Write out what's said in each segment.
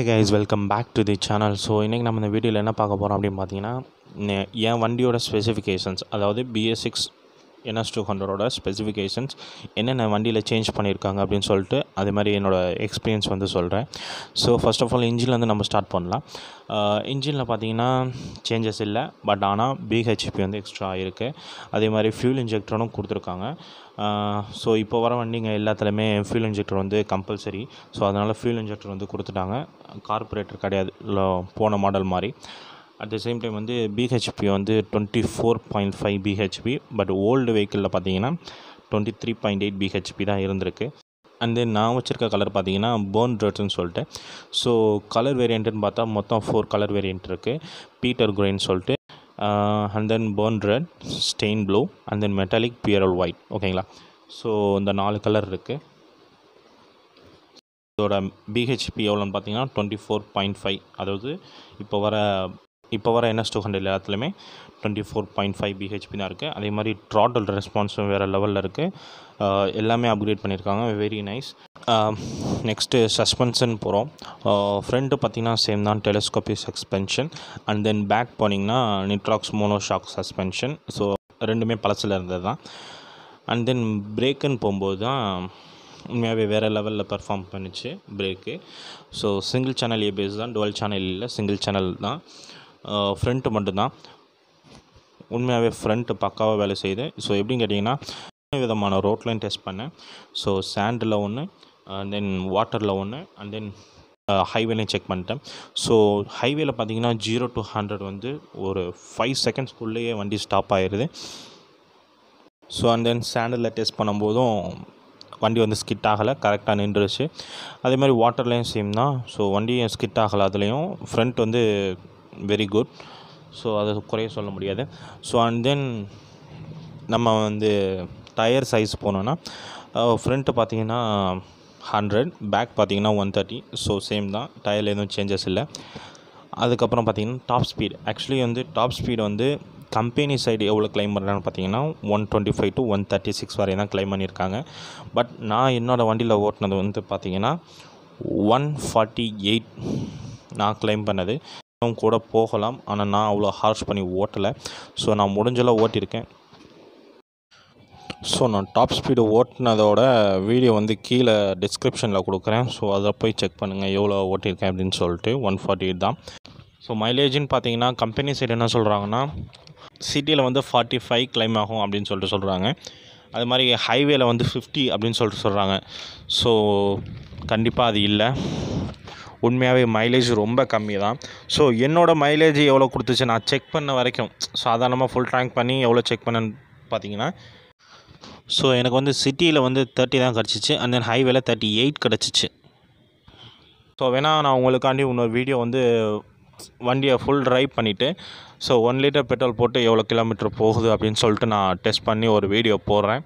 guys welcome back to the channel so இன்றைக்கி நம்ம இந்த வீடியோவில் என்ன பார்க்க போகிறோம் அப்படின்னு பார்த்தீங்கன்னா நெ- என் வண்டியோட ஸ்பெசிஃபிகேஷன்ஸ் அதாவது பிஎஸ் சிக்ஸ் என்எஸ் டூ ஹண்ட்ரடோட ஸ்பெசிஃபிகேஷன்ஸ் என்னென்ன வண்டியில் சேஞ்ச் பண்ணியிருக்காங்க அப்படின்னு சொல்லிட்டு அதே மாதிரி என்னோடய எக்ஸ்பீரியன்ஸ் வந்து சொல்கிறேன் ஸோ ஃபர்ஸ்ட் ஆஃப் ஆல் இன்ஜின்லேருந்து நம்ம ஸ்டார்ட் பண்ணலாம் இன்ஜினில் பார்த்தீங்கன்னா சேஞ்சஸ் இல்லை பட் ஆனால் பிஹெச்பி வந்து எக்ஸ்ட்ரா இருக்குது அதே மாதிரி ஃபியூல் இன்ஜெக்டரும் கொடுத்துருக்காங்க ஸோ இப்போ வர வண்டிங்க எல்லாத்துலேயுமே ஃபியூல் இன்ஜெக்டர் வந்து கம்பல்சரி ஸோ அதனால் ஃபியூல் இன்ஜெக்டர் வந்து கொடுத்துட்டாங்க கார்பரேட்டர் கிடையாது lo- போன மாடல் மாதிரி அட் த சேம் டைம் வந்து பிஹெச்பி வந்து twenty four point five BHP but old வெஹிக்கிளில் பார்த்தீங்கன்னா twenty three point eight BHP தான் இருந்திருக்கு அண்ட் தென் நான் வச்சுருக்க கலர் பார்த்தீங்கன்னா போன் ரெட்னு சொல்லிட்டு ஸோ கலர் வேரியண்ட்டுன்னு பார்த்தா மொத்தம் ஃபோர் கலர் வேரியண்ட் இருக்குது பீட்டர் குரேன்னு சொல்லிட்டு and then burnt red satin blue and then metallic pearl white ஓகேங்களா ஸோ இந்த நாலு கலர் இருக்குது இதோட பிஹெச்பி எவ்வளோன்னு பார்த்தீங்கன்னா டுவெண்ட்டி ஃபோர் பாயிண்ட் ஃபைவ் அதாவது இப்போ வர இப்போ வர என்எஸ் டூ ஹண்ட்ரட் எல்லாத்துலேயுமே twenty four point five BHP தான் இருக்குது அதே மாதிரி ட்ராட்டல் ரெஸ்பான்ஸும் வேறு லெவலில் இருக்குது எல்லாமே அப்கிரேட் பண்ணியிருக்காங்க வெரி நைஸ் நெக்ஸ்ட்டு சஸ்பென்ஷன் போகிறோம் ஃப்ரண்ட்டு பார்த்தீங்கன்னா சேம் தான் telescopic suspension and then back போனீங்கன்னா நிட்ராக்ஸ் மோனோஷாக் சஸ்பென்ஷன் ஸோ ரெண்டுமே பழசில் இருந்தது தான் அண்ட் தென் பிரேக்குன்னு போகும்போது தான் உண்மையாகவே வேறு லெவலில் பெர்ஃபார்ம் பண்ணுச்சு brake so single channel ABS தான் டுவெல் சேனல் இல்லை சிங்கிள் சேனல் தான் ஃப்ரண்ட்டு மட்டும்தான் உண்மையாகவே ஃப்ரண்ட்டு பக்காவாக வேலை செய்யுது ஸோ எப்படின்னு கேட்டிங்கன்னா மூணு விதமான ரோட்லையும் டெஸ்ட் பண்ணேன் ஸோ சாண்டில் ஒன்று தென் வாட்டரில் ஒன்று அண்ட் தென் ஹைவேலையும் செக் பண்ணிட்டேன் ஸோ ஹைவேல பார்த்தீங்கன்னா ஜீரோ டு ஹண்ட்ரட் வந்து ஒரு ஃபைவ் செகண்ட்ஸ்க்குள்ளேயே வண்டி ஸ்டாப் ஆயிடுது ஸோ அண்ட் தென் சாண்டலில் டெஸ்ட் பண்ணும்போதும் வண்டி வந்து ஸ்கிட் ஆகலை கரெக்டாக நின்றுச்சு அதே மாதிரி வாட்டர்லேயும் சேம் தான் ஸோ வண்டியும் ஸ்கிட் ஆகலை அதுலேயும் ஃப்ரண்ட் வந்து வெரி குட் ஸோ அதை குறைய சொல்ல முடியாது ஸோ அண்ட் தென் நம்ம வந்து டயர் சைஸ் போனோன்னா ஃப்ரண்ட்டு பார்த்தீங்கன்னா ஹண்ட்ரட் பேக் பார்த்தீங்கன்னா ஒன் தேர்ட்டி ஸோ சேம் தான் டயரில் எதுவும் சேஞ்சஸ் இல்லை அதுக்கப்புறம் பார்த்தீங்கன்னா டாப் ஸ்பீட் ஆக்சுவலி வந்து டாப் ஸ்பீடு வந்து கம்பெனி சைடு எவ்வளோ க்ளைம் பண்ணுறான்னு பார்த்தீங்கன்னா one twenty five to one thirty six வரை தான் க்ளைம் பண்ணியிருக்காங்க பட் நான் என்னோடய வண்டியில் ஓட்டினது வந்து பார்த்தீங்கன்னா ஒன் ஃபார்ட்டி எயிட் நான் க்ளைம் பண்ணது இன்னும் கூட போகலாம் ஆனால் நான் அவ்வளோ ஹார்ஷ் பண்ணி ஓட்டலை ஸோ நான் முடிஞ்சளவு ஓட்டியிருக்கேன் ஸோ நான் டாப் ஸ்பீடு ஓட்டினதோட வீடியோ வந்து கீழே டிஸ்கிரிப்ஷனில் கொடுக்குறேன் ஸோ அதை போய் செக் பண்ணுங்கள் எவ்வளோ ஓட்டியிருக்கேன் அப்படின்னு சொல்லிட்டு ஒன் ஃபார்ட்டி எயிட் தான் ஸோ மைலேஜ்னு பார்த்தீங்கன்னா கம்பெனி சைடு என்ன சொல்கிறாங்கன்னா சிட்டியில் வந்து ஃபார்ட்டி ஃபைவ் கிளைம் ஆகும் அப்படின்னு சொல்லிட்டு சொல்கிறாங்க அது மாதிரி ஹைவேல வந்து ஃபிஃப்டி அப்படின்னு சொல்லிட்டு சொல்கிறாங்க ஸோ கண்டிப்பாக அது இல்லை உண்மையாகவே மைலேஜ் ரொம்ப கம்மி தான் ஸோ என்னோடய மைலேஜ் எவ்வளோ கொடுத்துச்சு நான் செக் பண்ண வரைக்கும் சாதாரணமாக ஃபுல் டேங்க் பண்ணி எவ்வளோ செக் பண்ணேன்னு பார்த்தீங்கன்னா ஸோ எனக்கு வந்து சிட்டியில் வந்து தேர்ட்டி தான் கிடச்சிச்சு அண்ட் தென் ஹைவேல தேர்ட்டி எயிட் கிடச்சிச்சு ஸோ வேணால் நான் உங்களுக்காண்டி இன்னொரு வீடியோ வந்து வண்டியை ஃபுல் ட்ரைவ் பண்ணிவிட்டு ஸோ ஒன் லிட்டர் பெட்ரோல் போட்டு எவ்வளோ கிலோமீட்டர் போகுது அப்படின்னு சொல்லிட்டு நான் டெஸ்ட் பண்ணி ஒரு வீடியோ போடுறேன்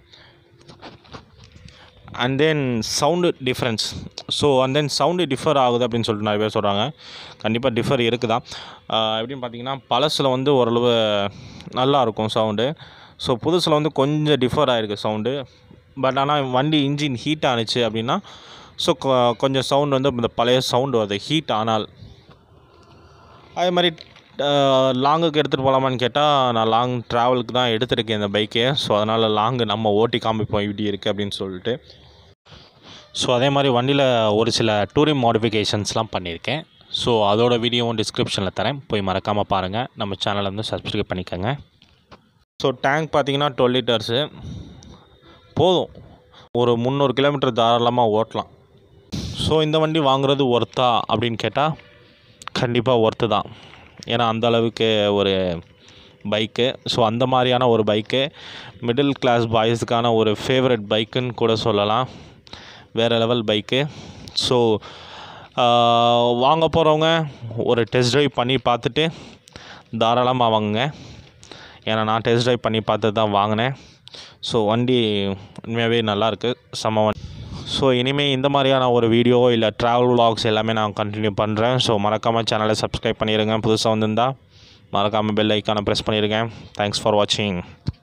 and then sound difference so and then sound differ ஆகுது அப்படின்னு சொல்லிட்டு நிறைய பேர் சொல்கிறாங்க கண்டிப்பாக டிஃபர் இருக்குதா எப்படின்னு பார்த்தீங்கன்னா பழசில் வந்து ஓரளவு நல்லா இருக்கும் சவுண்டு ஸோ புதுசில் வந்து கொஞ்சம் டிஃபர் ஆகிருக்கு சவுண்டு பட் ஆனால் வண்டி இன்ஜின் ஹீட் ஆனுச்சு அப்படின்னா ஸோ கொஞ்சம் சவுண்ட் வந்து இந்த பழைய சவுண்டு வருது ஹீட் ஆனால் அதே மாதிரி லாங்குக்கு எடுத்துகிட்டு போகலாமான்னு கேட்டால் நான் லாங் ட்ராவலுக்கு தான் எடுத்திருக்கேன் இந்த பைக்கே ஸோ அதனால் லாங்கு நம்ம ஓட்டி காமிப்போம் இப்படி இருக்குது அப்படின்னு சொல்லிட்டு ஸோ அதே மாதிரி வண்டியில் ஒரு சில டூரிங் மாடிஃபிகேஷன்ஸ்லாம் பண்ணியிருக்கேன் ஸோ அதோட வீடியோவும் டிஸ்கிரிப்ஷனில் தரேன் போய் மறக்காமல் பாருங்கள் நம்ம சேனலை வந்து சப்ஸ்கிரைப் பண்ணிக்கோங்க ஸோ டேங்க் பார்த்தீங்கன்னா டுவெல் லிட்டர்ஸு போதும் ஒரு முந்நூறு கிலோமீட்டர் தாராளமாக ஓட்டலாம் ஸோ இந்த வண்டி வாங்குறது ஒர்த்தா அப்படின்னு கேட்டால் கண்டிப்பாக ஒர்த்து தான் ஏன்னா அந்த அளவுக்கு ஒரு பைக்கு ஸோ அந்த மாதிரியான ஒரு பைக்கு மிடில் கிளாஸ் பாய்ஸுக்கான ஒரு ஃபேவரட் பைக்குன்னு கூட சொல்லலாம் வேறு லெவல் பைக்கு ஸோ வாங்க போகிறவங்க ஒரு டெஸ்ட் ட்ரைவ் பண்ணி பார்த்துட்டு தாராளமாக வாங்குங்க ஏன்னா நான் டெஸ்ட் ட்ரைவ் பண்ணி பார்த்து தான் வாங்கினேன் ஸோ வண்டி உண்மையாகவே நல்லாயிருக்கு செம்ம வண்டி ஸோ இனிமேல் இந்த மாதிரியான ஒரு வீடியோ இல்லை ட்ராவல் vlogs எல்லாமே நான் கண்டினியூ பண்ணுறேன் ஸோ மறக்காமல் சேனலை சப்ஸ்கிரைப் பண்ணிடுங்க புதுசாக வந்திருந்தா மறக்காமல் பெல் ஐக்கானை ப்ரெஸ் பண்ணிடுங்க தேங்க்ஸ் ஃபார் வாட்சிங்